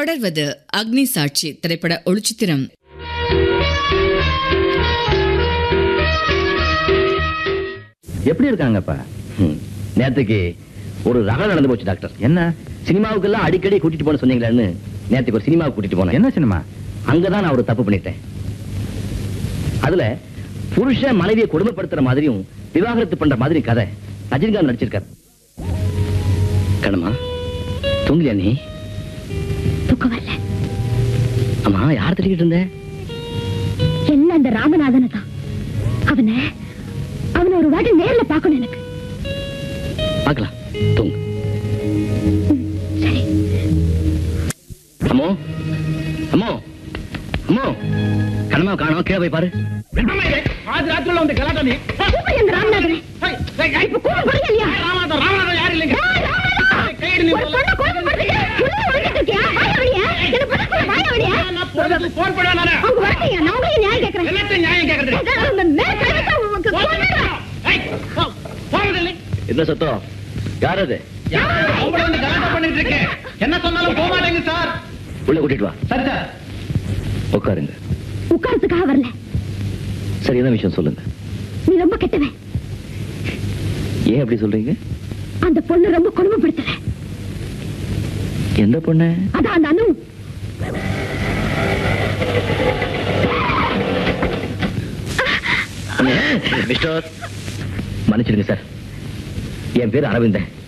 தொடர்வது அக்னி சாட்சி திரைப்பட ஒளிச்சித்திரம் எப்படி இருக்காங்கப்பா நேத்துக்கு ஒரு ரகம் நடந்து போச்சு டாக்டர் என்ன சினிமாவுக்கெல்லாம் அடிக்கடி கூட்டிட்டு போன சொன்னீங்களேன்னு நேத்துக்கு ஒரு சினிமாவுக்கு கூட்டிட்டு போனேன் என்ன சினிமா அங்கதான் நான் ஒரு தப்பு பண்ணிட்டேன் அதுல புருஷன் மனைவியை கொடுமைப்படுத்துற மாதிரியும் விவாகரத்து பண்ற மாதிரி கதை ரஜினிகாந்த் நடிச்சிருக்கார் கணமா தூங்கலையா நீ தூக்கம் வரல அம்மா யார் திட்டிக்கிட்டு இருந்த என்ன அந்த ராமநாதனை தான் அவனை அவனை ஒரு வாட்டி நேர்ல பார்க்கணும் எனக்கு பார்க்கலாம் தூங்கு சரி அம்மோ அம்மோ அம்மோ கணமா காணோம் கீழே போய் பாரு ஆதி ராத்திரில வந்து கலாட்டா நீ கூப்பிடு அந்த ராமநாதனை ஹை, ஹை, ஹை. இப்ப கூப்பிட போறீங்க இல்லையா ராமநாதன் ராமநாதன் யாரும் இல்லைங்க ஏய், ராமநாதன்! கையெடு நீ ஒரு பொண்ணை குழப்பப்படுத்திட்டு உள்ள ஒளிஞ்சிட்டு இருக்கியா? வாயா வெளிய. என்னை பக்கத்துல வாயா வெளிய. நான் போறதுக்கு போன் போடுவேன் நானு அவங்க வரட்டும், நான் உங்களுக்கு நியாயம் கேட்கறேன். எல்லாத்தையும் நியாயம் கேக்குறது அதான் அந்த மேற்கழுத்தை உங்களுக்கு கொன்னுடுறேன். ஹை, போ, போறதில்லை என்ன சத்தம் யார் அது யார் பொம்பளை வந்து கலாட்டா பண்ணிட்டு இருக்கேன் என்ன சொன்னாலும் போக மாட்டேங்க சார் உள்ள கூட்டிட்டு வா சரி சார் உட்காருங்க உட்கார்றதுக்காக வரல சரி என்ன விஷயம் சொல்லுங்க நீ ரொம்ப கெட்டவன் ஏன் அப்படி சொல்றீங்க அந்த பொண்ணு ரொம்ப கொடுமைப்படுத்துற எந்த பொண்ணு அதான் அந்த அனு மிஸ்டர் மன்னிச்சிடுங்க சார் என் பேர் அரவிந்தன்